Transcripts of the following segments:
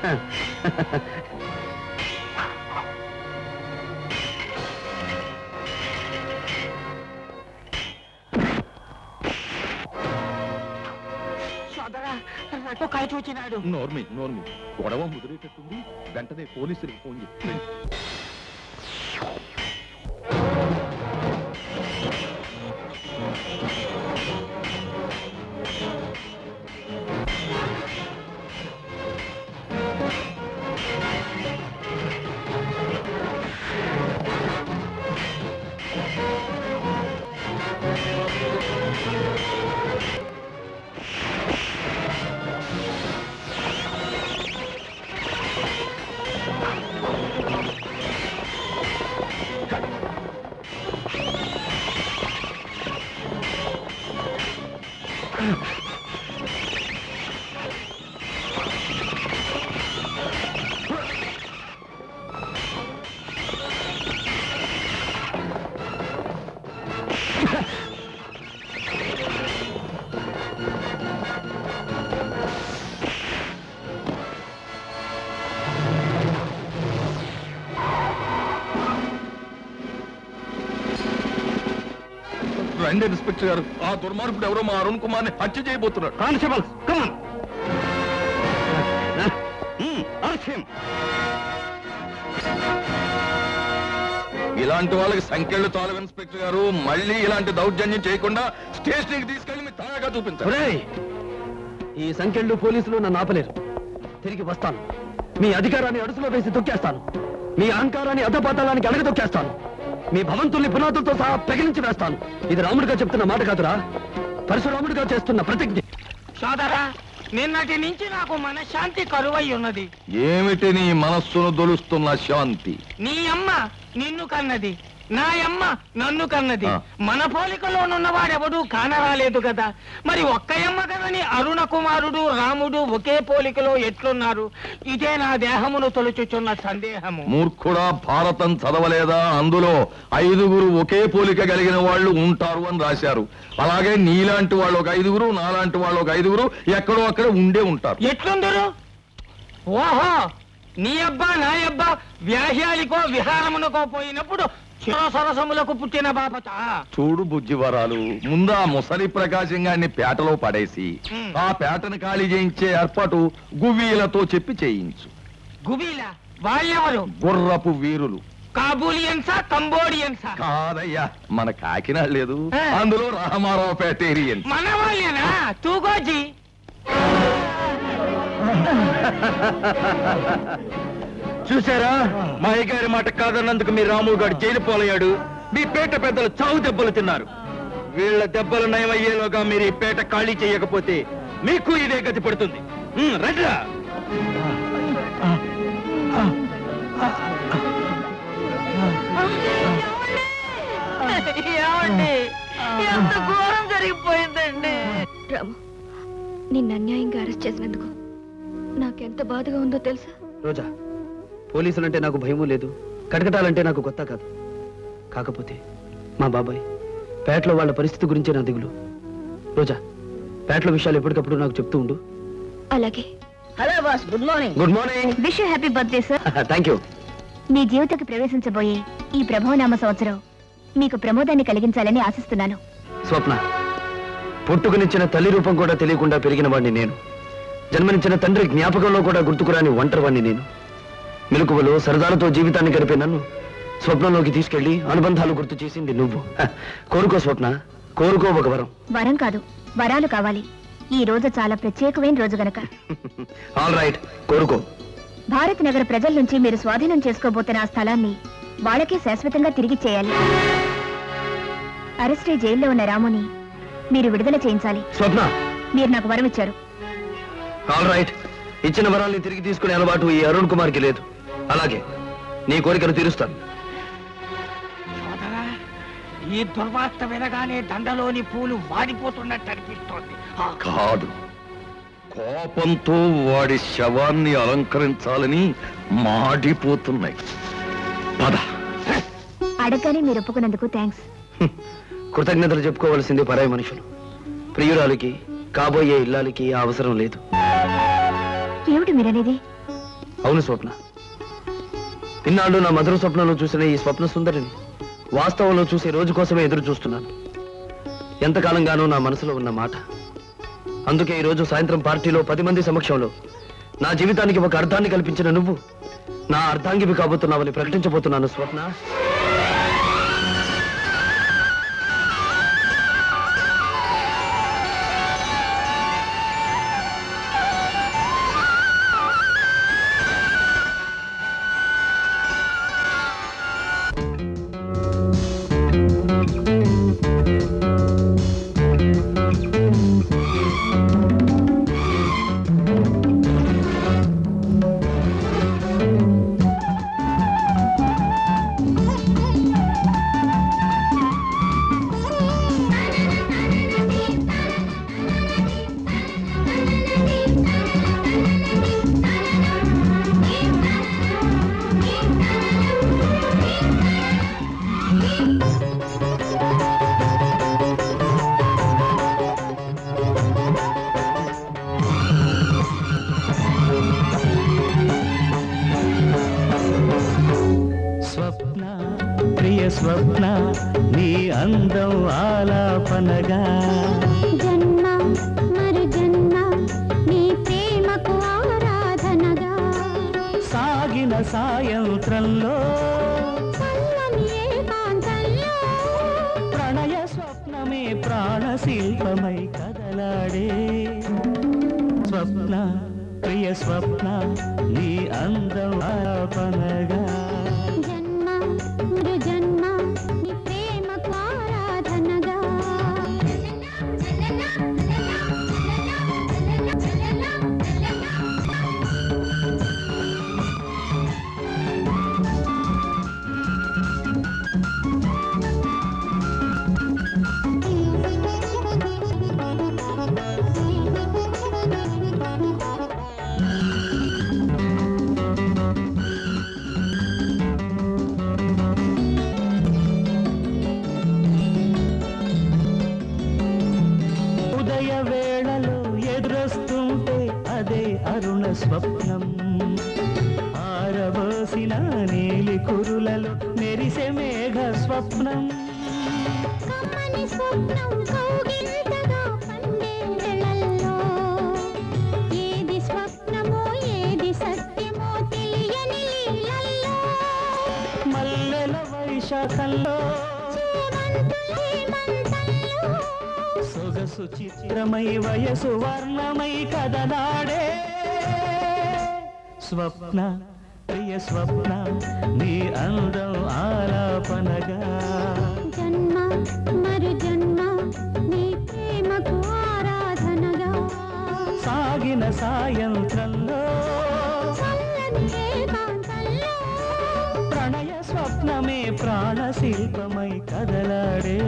సోదరా రటోకాయ చూచినాడు నోర్మి నోర్మి గొడవ ముదిరేటట్టుంది వెంటనే పోలీసులకు ఫోన్ చేసి రండి ఇన్స్పెక్టర్ గారు ఆ దుర్మార్గుడు ఎవరో మా అరుణ్ కుమార్ ని హత్య చేయబోతున్నాడు కానిస్టేబుల్స్ కమాన్ అరెస్ట్ హిమ్ ఇలాంటి వాళ్ళకి సంఖ్యలు తాలూకు ఇన్స్పెక్టర్ గారు మళ్ళీ ఇలాంటి దౌర్జన్యం చేయకుండా స్టేషన్ కి తీసుకెళ్లి మీ తాగా చూపించారు ఒరేయ్ ఈ సంఖ్యలు పోలీసులు నన్ను ఆపలేరు తిరిగి వస్తాను మీ అధికారాన్ని అడుసులో వేసి తొక్కేస్తాను మీ అహంకారాన్ని అధపాతాలానికి అడగ తొక్కేస్తాను మీ భవంతుల్ని పునాదులతో సహా పెగిలించి వేస్తాను ఇది రాముడిగా చెప్తున్న మాట కాదురా పరశురాముడిగా చేస్తున్న ప్రతిజ్ఞ సోదరా నిన్నటి నుంచి నాకు మనశ్శాంతి కరువై ఉన్నది ఏమిటి నీ మనస్సును దొలుస్తున్న శాంతి నీ అమ్మ నిన్ను కన్నది నా అమ్మ నన్ను కన్నది ఆ. మన పోలికలోనున్నవాడెవడూ కానరాలేదు కదా మరి ఒక్కయమ్మ కదని అరుణ కుమారుడు రాముడు ఒకే పోలికలో ఎట్లున్నారు ఇదే నా దేహమును తొలుచుచున్న సందేహము మూర్ఖుడా భారతం చదవలేదా అందులో ఐదుగురు ఒకే పోలిక కలిగిన వాళ్ళు ఉంటారు అని రాశారు అలాగే నీలాంటి వాళ్ళు ఒక ఐదుగురు నాలాంటి వాళ్ళు ఒక ఐదుగురు ఎక్కడో అక్కడ ఉండే ఉంటారు ఎట్లుందరు ఓహో నీ అబ్బా నా అబ్బా వ్యాహ్యాలికో విహారమునకో పోయినప్పుడు చిర సరసములకు పుట్టిన బాపత చూడు బుజ్జివరాలు ముందా ముసలి ప్రకాశం గారిని పేటలో పడేసి ఉమ్. ఆ పేటను ఖాళీ చేయించే ఏర్పాటు గువ్వీలతో చెప్పి చేయించు గుబీలా వాళ్ళెవరు గుర్రపు వీరులు కాబూలియన్సా కంబోడియన్సా కాదయ్యా మన కాకినాడ లేదు ఆ. అందులో రామారావు పేటేరియన్ మన వాళ్ళేనా తూగోజీ చూసారా మా అయ్యగారి మాట కాదన్నందుకు మీ రాము గారు జైలు పాలయ్యాడు మీ పేట పెద్దలు చావు దెబ్బలు తిన్నారు వీళ్ళ దెబ్బలు నయమయ్యేలోగా మీరు ఈ పేట ఖాళీ చేయకపోతే మీకు ఇదే గతి పడుతుంది ఉమ్, రండిరా ఏమండి ఎంత ఘోరం జరిగిపోయిందండి రాము నిన్ను అన్యాయంగా అరెస్ట్ చేసినందుకు నాకెంత బాధగా ఉందో తెలుసా రోజా పోలీసులంటే నాకు భయము లేదు కటకటాలంటే నాకు కొత్త కాదు కాకపోతే మా బాబాయ్ పేటలో వాళ్ళ పరిస్థితి గురించే నా దిగులు రోజా పేటలో విషయాలు ఎప్పటికప్పుడు నాకు చెప్తూ ఉండు అలాగే hello boss good morning good morning wish happy birthday sir thank you మీ జీవితకి ప్రవేశించబోయే ఈ ప్రభవనామ సంవత్సరం మీకు ప్రమోదాన్ని కలిగించాలని ఆశిస్తున్నాను స్వప్న పుట్టుకనిచ్చిన తల్లి రూపం కూడా తెలియకుండా పెరిగిన వాడిని నేను జన్మనిచ్చిన తండ్రి జ్ఞాపకంలో కూడా గుర్తుకురాని ఒంటరివాణ్ణి నేను మెలకువలో సరదాలతో జీవితాన్ని గడిపే నన్ను స్వప్నంలోకి తీసుకెళ్లి అనుబంధాలు గుర్తు చేసింది నువ్వు హ, కోరుకో స్వప్న కోరుకో ఒక వరం వరం కాదు వరాలు కావాలి ఈ రోజు చాలా ప్రత్యేకమైన రోజు గనక ఆల్ రైట్ కోరుకో భారత్ నగర ప్రజల నుంచి మీరు స్వాధీనం చేసుకోబోతున్న ఆ స్థలాన్ని వాళ్ళకే శాశ్వతంగా తిరిగి చేయాలి అరెస్టే జైల్లో ఉన్న రాముని మీరు విడుదల చేయించాలి స్వప్న మీరు నాకు వరం ఇచ్చారు ఆల్ రైట్ ఇచ్చిన వరాల్ని తిరిగి తీసుకునే అలవాటు ఈ అరుణ్ కుమార్ కి లేదు అలాగే నీ కోరికను తీరుస్తాను సోదరా ఈ దుర్వార్త వినగానే దండలోని పూలు వాడిపోతున్నట్టు అనిపిస్తోంది ఆ, కాదు కోపంతో వాడి శవాన్ని అలంకరించాలని మాడిపోతున్నాయి పద అడగగానే మీరు ఒప్పుకున్నందుకు థ్యాంక్స్ హ్మ్. కృతజ్ఞతలు చెప్పుకోవలసింది పరాయి మనుషులు ప్రియురాలికి కాబోయే ఇల్లాలికి ఆ అవసరం లేదు ఏమిటి మీరనేది అవును స్వప్న ఇన్నాళ్ళు నా మధుర స్వప్నంలో చూసిన ఈ స్వప్న సుందరిని వాస్తవంలో చూసే రోజు కోసమే ఎదురు చూస్తున్నాను ఎంతకాలంగానూ నా మనసులో ఉన్న మాట అందుకే ఈ రోజు సాయంత్రం పార్టీలో పది మంది సమక్షంలో నా జీవితానికి ఒక అర్థాన్ని కల్పించిన నువ్వు నా అర్థాంగివి కాబోతున్నావని ప్రకటించబోతున్నాను స్వప్న స్వప్న ప్రియ స్వప్న నీ అందం ఆలాపనగా జన్మ మరు జన్మ నీ ప్రేమకు ఆరాధనగా సాగిన సాయంత్రంలో చల్లని ఏకాంతంలో ప్రణయ స్వప్నమే ప్రాణశిల్పమై కదలాడే స్వప్న ప్రియ స్వప్న నీ అందం ఆలాపనగా జన్మ మరు జన్మ నీ ప్రేమకు ఆరాధనగా ఉదయ వేళలో ఎదురొస్తుంటే అదే అరుణ స్వప్నం ఆరబోసిన నీలి కురులలో మెరిసే మేఘ స్వప్నం కమ్మని స్వప్నం కౌగిలింతగా పండే వేళల్లో ఏది స్వప్నమో ఏది సత్యమో తెలియని లీలల్లో మల్లెల వైశాఖంలో చేమంతుల హేమంతంలో సొగసు చిత్రమై వయసు వర్ణమై కదలాడే స్వప్న ప్రియ స్వప్న నీ అందం ఆలాపనగా జన్మ మరు జన్మ నీ ప్రేమకు ఆరాధనగా సాగిన సాయంత్రంలో చల్లని ఏకాంతంలో ప్రణయ స్వప్నమే ప్రాణశిల్పమై కదలాడే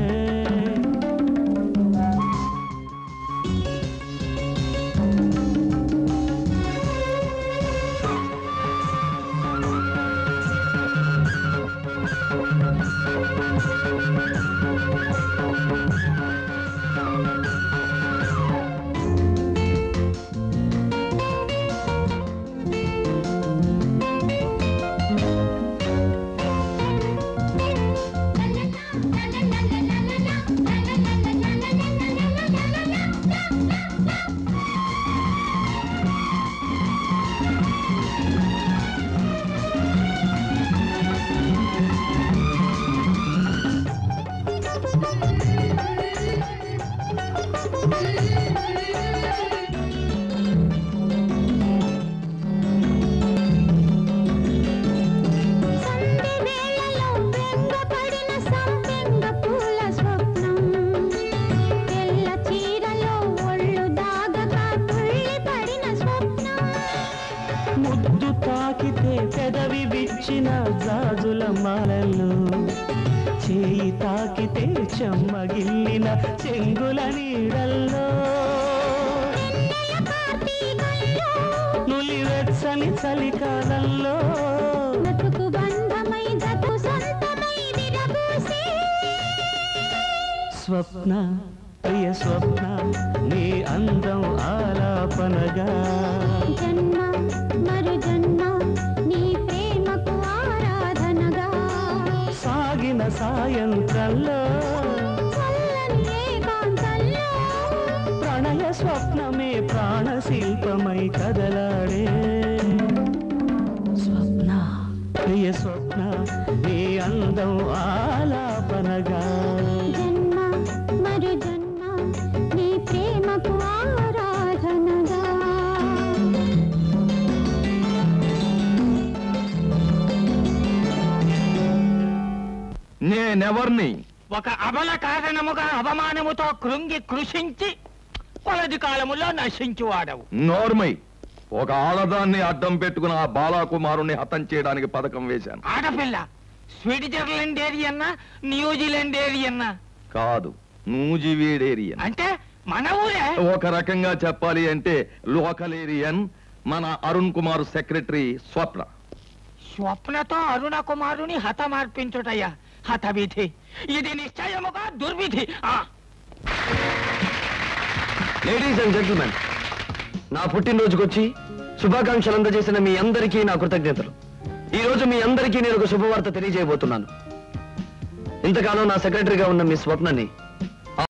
సంధి వేళలో వెంగపడిన సంపెంగ పూల స్వప్నం తెల్ల చీరలో ఒళ్ళు దాగగా తుళ్ళిపడిన స్వప్నం ముద్దు తాకితే పెదవి విచ్చిన జాజుల మాలలు చేయి తాకితే చెమ్మగిల్లిన చెంగుల నీడల్లో కార్తీకంలో నులివెచ్చని చలికాలంలో బ్రతుకు బంధమై జతు సొంతమై విరబూసి స్వప్న ప్రియ స్వప్న నీ అందం ఆలాపనగా జన్మ మరు జన్మ సాయంత్రంలో చల్లని ఏకాంతంలో ప్రణయ స్వప్నమే ప్రాణ శిల్పమై కదలాడే స్వప్న ప్రియ స్వప్న నీ అందం ఆలాపనగా జన్మ మరు జన్మ నీ ప్రేమకు ఆరాధనగా నేనెవర్ని ఒక అబల కారణముగా అవమానముతో కృంగి కృషించి కొలది కాలములో నశించువాడవు నోర్మై ఒక ఆడదాన్ని అడ్డం పెట్టుకుని ఆ బాలాకుమారుని హతం చేయడానికి పథకం వేశాను ఆడపిల్ల స్విట్జర్లాండ్ ఏరియన్నా న్యూజిలాండ్ ఏరియన్నా కాదు నూజివీడేరియన్ అంటే మన ఊరే ఒక రకంగా చెప్పాలి అంటే లోకల్ ఏరియన్ మన అరుణ్ కుమార్ సెక్రటరీ స్వప్న స్వప్నతో అరుణ కుమారుని హతమార్పించుటయ్యా హతవిధి ఇది నిశ్చయముగా దుర్విధి ఆ లేడీస్ అండ్ జెంటిల్మెన్ నా పుట్టినరోజుకొచ్చి శుభాకాంక్షలు అందజేసిన మీ అందరికీ నా కృతజ్ఞతలు ఈ రోజు మీ అందరికీ నేను ఒక శుభవార్త తెలియజేయబోతున్నాను ఇంతకాలం నా సెక్రటరీగా ఉన్న మీ స్వప్నని